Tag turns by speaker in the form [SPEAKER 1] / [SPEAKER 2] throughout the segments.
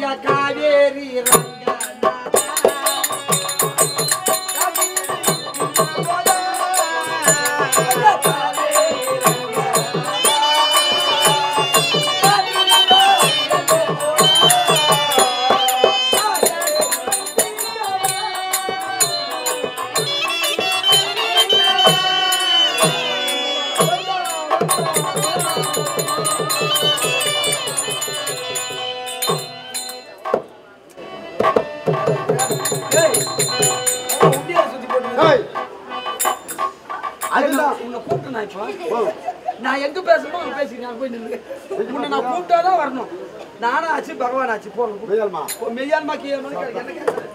[SPEAKER 1] ஐயா காவேரி ரங்கநாதா. ஐயா காவேரி ஏய், அவன் உண்டியலை சுத்தி போட்டுருக்கான்.
[SPEAKER 2] ஏய், அதுதான்.
[SPEAKER 1] உன்னை கூப்பிட்டு நான் இப்போ நான் எங்க பேசணுமோ அங்க பேசிக்கிறேன் அங்க போய் நில்லு உன்னை நான் கூப்பிட்டாதான் வரணும் நானும் ஆச்சு பகவான் ஆச்சு போகணும்
[SPEAKER 2] மெய்யாலுமா?
[SPEAKER 1] மெய்யான்மா கீழே என்ன கேட்கறது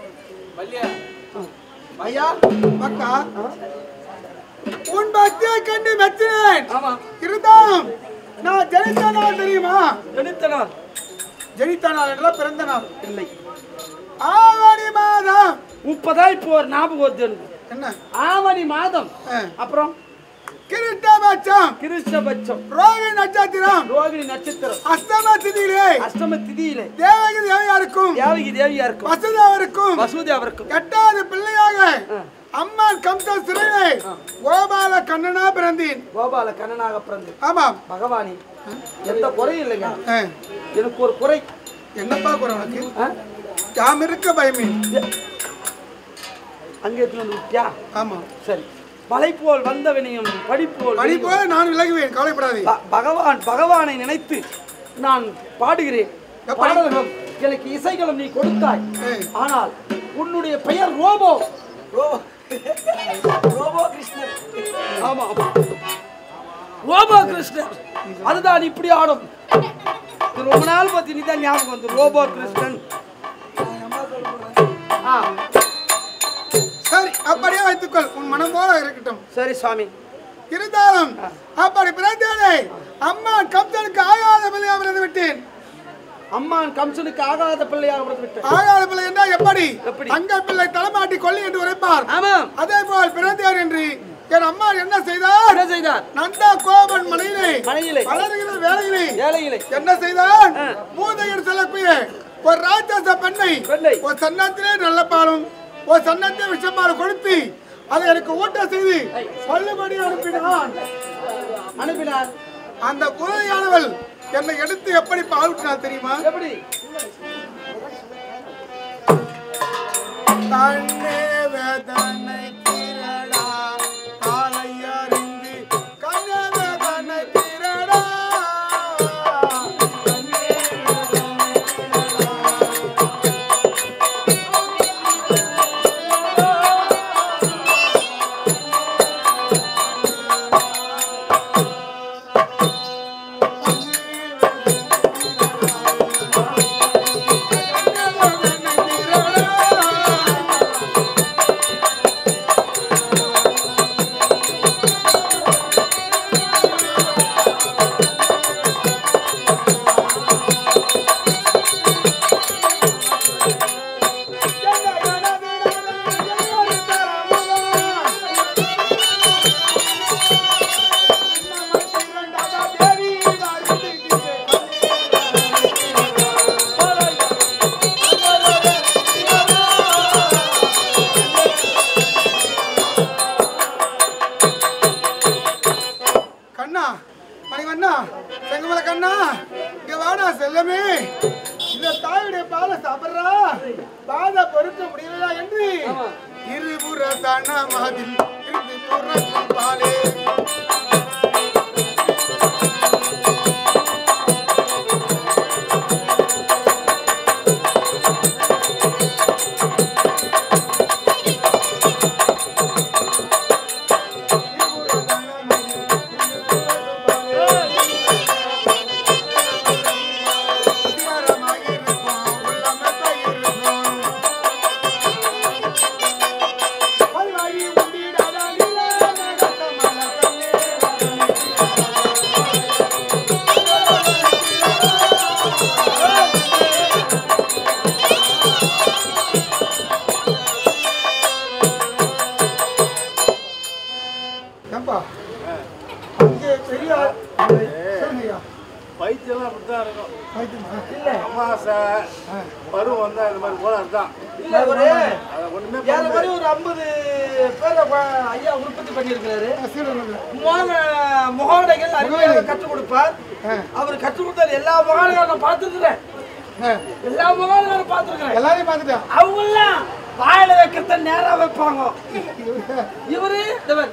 [SPEAKER 3] ஐயா மக்கா உன் பக்தியை கண்டு மெச்சினேன்
[SPEAKER 1] ஆமா
[SPEAKER 3] இருந்தாலும் நான் ஜனித்த நாள் தெரியுமா
[SPEAKER 1] எடுத்த நாள்
[SPEAKER 3] ஜனித்த நாள் என்றால் பிறந்த நாள்
[SPEAKER 1] இல்லை
[SPEAKER 3] ஆவணி மாதம்
[SPEAKER 1] முப்பதா இப்போ ஒரு ஞாபகம் வருது எனக்கு.
[SPEAKER 3] என்ன
[SPEAKER 1] ஆவணி மாதம்
[SPEAKER 3] ஆ.
[SPEAKER 1] அப்புறம்
[SPEAKER 3] கிருஷ்ணபட்சம்
[SPEAKER 1] கிருஷ்ணபட்சம்
[SPEAKER 3] ரோகி நட்சத்திரம்
[SPEAKER 1] ரோகிணி நட்சத்திரம்
[SPEAKER 3] அஸ்தம திதியிலே
[SPEAKER 1] அஷ்டம திதியிலே
[SPEAKER 3] தேவகி தேவையாருக்கும்
[SPEAKER 1] தேவகி தேவியா இருக்கும்
[SPEAKER 3] வசுதாவிற்கும்
[SPEAKER 1] வசூதேவருக்கும்
[SPEAKER 3] எட்டாவது பிள்ளையாக அம்மான் கம்ச சிறையிலே கோபால கண்ணனா பிறந்தேன்
[SPEAKER 1] கோபால கண்ணனாக பிறந்து
[SPEAKER 3] ஆமாம்
[SPEAKER 1] பகவானி எந்த குறையும் இல்லைங்க
[SPEAKER 3] ஆ.
[SPEAKER 1] எனக்கு ஒரு குறை
[SPEAKER 3] என்னப்பா குறை உனக்கு
[SPEAKER 1] ஆ?
[SPEAKER 3] யாம் இருக்க பயமே
[SPEAKER 1] அங்க எடுத்துட்டு வந்து விட்டியா
[SPEAKER 3] ஆமா
[SPEAKER 1] சரி மலை போல் வந்தவனையும் படிப்போல்
[SPEAKER 3] படி போல நான் விலகுவேன் கவலைப்படாதே
[SPEAKER 1] ப- பகவான் பகவானை நினைத்து நான் பாடுகிறேன்
[SPEAKER 3] எப்படி?
[SPEAKER 1] பாடல்களும் எனக்கு இசைகளும் நீ கொடுத்தாய்
[SPEAKER 3] ஏய்.
[SPEAKER 1] ஆனால் உன்னுடைய பெயர் ரோபோ ரோபோ ரோபோ கிருஷ்ணர் ஆமா ஆமா. ரோபோ கிருஷ்ணர் அதுதான் இப்படி ஆடும் இது ரொம்ப நாள் பத்தி நீ தான் ஞாபகம் வந்து ரோபோ கிருஷ்ணன் ஆ
[SPEAKER 3] சரி அப்படியே வைத்துக்கொள் உன் மனம் போல இருக்கட்டும்
[SPEAKER 1] சரி சுவாமி
[SPEAKER 3] இருந்தாலும் அப்படி பிறந்தேனே அம்மா கம்சனுக்கு ஆகாத பிள்ளையா பிறந்து விட்டேன்
[SPEAKER 1] அம்மான் கம்சனுக்கு ஆகாத பிள்ளையாக பிறந்து விட்டேன்
[SPEAKER 3] ஆகாத பிள்ளை என்றால் எப்படி
[SPEAKER 1] எப்படி?
[SPEAKER 3] அங்க பிள்ளை தலைமாட்டி கொல்லி என்று உரைப்பார்
[SPEAKER 1] ஆமாம்
[SPEAKER 3] அதே போல் பிறந்தேன் என்று என் அம்மா என்ன செய்தார்
[SPEAKER 1] என்ன செய்தார்
[SPEAKER 3] நந்தா கோபன் மனையிலே
[SPEAKER 1] மனையிலே
[SPEAKER 3] வளர்கிற வேலையிலே
[SPEAKER 1] ஏழையிலே
[SPEAKER 3] என்ன செய்தான்
[SPEAKER 1] ஆ.
[SPEAKER 3] மூதையர் சொல்லக்கூடிய ஒரு ராட்சச பெண்ணை
[SPEAKER 1] பெண்ணை.
[SPEAKER 3] ஒரு சன்னத்திலே நல்ல பாலும் ஒரு சன்னத்தை விஷமாலும் கொடுத்து அதை எனக்கு ஊட்ட செய்து பல்லுபடி அனுப்பினான்
[SPEAKER 1] அனுப்பினார்
[SPEAKER 3] அந்த உதவியானவள் என்னை எடுத்து எப்படி பால் ஊட்டினாள் தெரியுமா
[SPEAKER 1] எப்படி
[SPEAKER 3] கண்ணே வேதனை திரடா காலை அறிந்து கண்ணே வேதனை திரடா கண்ணா மணிவண்ணா செங்கமல கண்ணா இங்க வாடா செல்லமே இந்த தாயுடைய பாலை சாப்பிடுறா பாத பொறுக்க முடியலையா என்று இருபுற தான மாதிரி இருந்து புறக்கும் பாலே அதிகாரமாக இருக்கும் உள்ளமத்தை இருக்கும் பல்வாரி உண்டிடாத நில நகத்தமல கண்ணே
[SPEAKER 2] அப்படித்தான் இருக்கும்
[SPEAKER 3] வைத்தியமா?
[SPEAKER 1] இல்ல
[SPEAKER 2] அமாவாசை பருவம் வந்தா இந்த மாதிரி கோளாறு தான்
[SPEAKER 1] இல்ல ஒரு
[SPEAKER 2] அதை ஒண்ணுமே
[SPEAKER 1] ஏழு மாதிரி ஒரு ஐம்பது பேரை ப- ஐயா உற்பத்தி பண்ணியிருக்கிறாரு
[SPEAKER 3] ஆ, சீடர்கள்.
[SPEAKER 1] முக- முகாடைகள் அருமையாக கற்றுக் கொடுப்பார் அவர் கற்றுக் கொடுத்தாரு எல்லா முகாடுகளும் நான் பார்த்துருக்கிறேன்
[SPEAKER 3] ஆ,
[SPEAKER 1] எல்லா முகாடுகளும் நான் பார்த்துருக்கிறேன்
[SPEAKER 3] எல்லாரையும் பார்த்துட்டேன்
[SPEAKER 1] அவங்கெல்லாம் வாயில வைக்கிறத நேரா வைப்பாங்க இவரு இவர்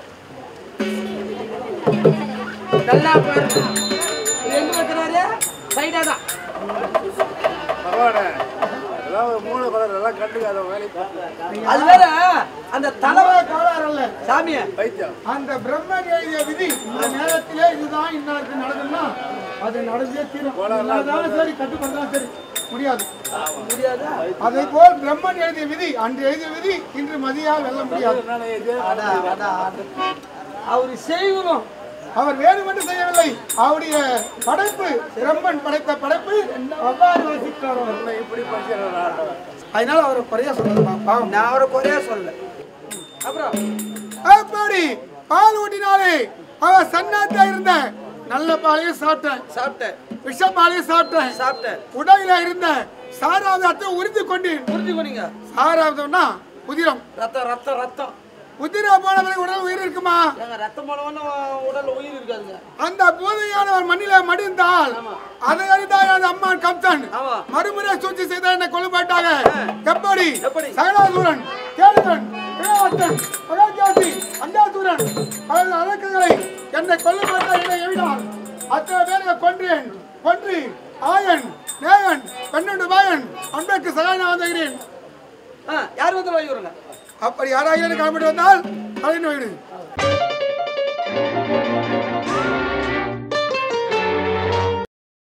[SPEAKER 1] நல்லா பாருங்க இது எங்க வைக்கிறாரு சைடா தான்
[SPEAKER 2] பரவாயில்ல அதெல்லாம் ஒரு மூணு கலர் எல்லாம் கண்டுக்காத வேலையை பார்த்து
[SPEAKER 1] அது வேற அந்த தலைவர்
[SPEAKER 3] தலைவர் கோளாறு அல்ல
[SPEAKER 1] சாமிய
[SPEAKER 2] வைத்தியம்
[SPEAKER 3] அந்த பிரம்மன் எழுதிய விதி இந்த நேரத்திலே இதுதான் இன்னும் நடக்குதுன்னா அது நடந்தே தீரும் என்னதான் சரி கட்டுப்படுத்தலாம் சரி முடியாது
[SPEAKER 1] முடியாதா
[SPEAKER 3] அதை போல் பிரம்மன் எழுதிய விதி அன்று எழுதிய விதி இன்று மதியால் வெல்ல முடியாது
[SPEAKER 2] என்னன்னு இது
[SPEAKER 1] அடா, அடா, அடா. அவரு செய்யணும்
[SPEAKER 3] அவர் வேணுமென்று செய்யவில்லை அவருடைய படைப்பு பிரம்மன் படைத்த படைப்பு அவ்வாறு வசிக்கிறார்
[SPEAKER 2] இப்படி படிச்சிடறாங்க
[SPEAKER 3] அதனால அவரை குறையா சொல்லணுமா பாவம்
[SPEAKER 1] நான் அவரை குறையா சொல்லல அப்புறம்
[SPEAKER 3] அப்படி பால் ஊட்டினாலே அவன் சன்னாத்தா இருந்த நல்ல பாலையும் சாப்பிட்டேன்
[SPEAKER 1] சாப்பிட்டேன்
[SPEAKER 3] விஷ பாலையும் சாப்பிட்டேன்
[SPEAKER 1] சாப்பிட்டேன்
[SPEAKER 3] உடலில் இருந்த சாராவதத்தை உறிந்து கொண்டேன்
[SPEAKER 1] புரிஞ்சு கொண்டீங்க
[SPEAKER 3] சாராவதம்னா உதிரம்
[SPEAKER 1] ரத்தம் ரத்தம் ரத்தம்
[SPEAKER 3] உதிரம் போன பிறகு உடல் உயிர் இருக்குமா
[SPEAKER 1] ஏங்க ரத்தம் போனவொன்னு உடல்ல உயிர் இருக்காதுங்க
[SPEAKER 3] அந்த பூதையானவர் மண்ணில மடிந்தால் அதை அறிந்தால் அந்த அம்மான் கப்தான்
[SPEAKER 1] ஆமா.
[SPEAKER 3] மறுமுறை சூழ்ச்சி செய்த என்ன கொல்லுப்பாட்டாங்க எப்படி
[SPEAKER 1] எப்படி?
[SPEAKER 3] சகலாசூரன் கேளுடன் கிழவத்தன் மகாஜாதி அண்டாசூரன் பல அரக்கங்களை என்னை கொல்லுப்பாட்டா என்னை எவினார் அத்தனை பேரை கொன்றேன் கொன்று ஆயன் நேயன் பன்னெண்டு பாயன் அன்பருக்கு சகாயனா வந்துகிறேன்
[SPEAKER 1] ஆ, யார் வந்து வாங்கி வருங்க
[SPEAKER 3] அப்படி யாராக கிளம்பிட்டு வந்தால் தலைன்னு விடு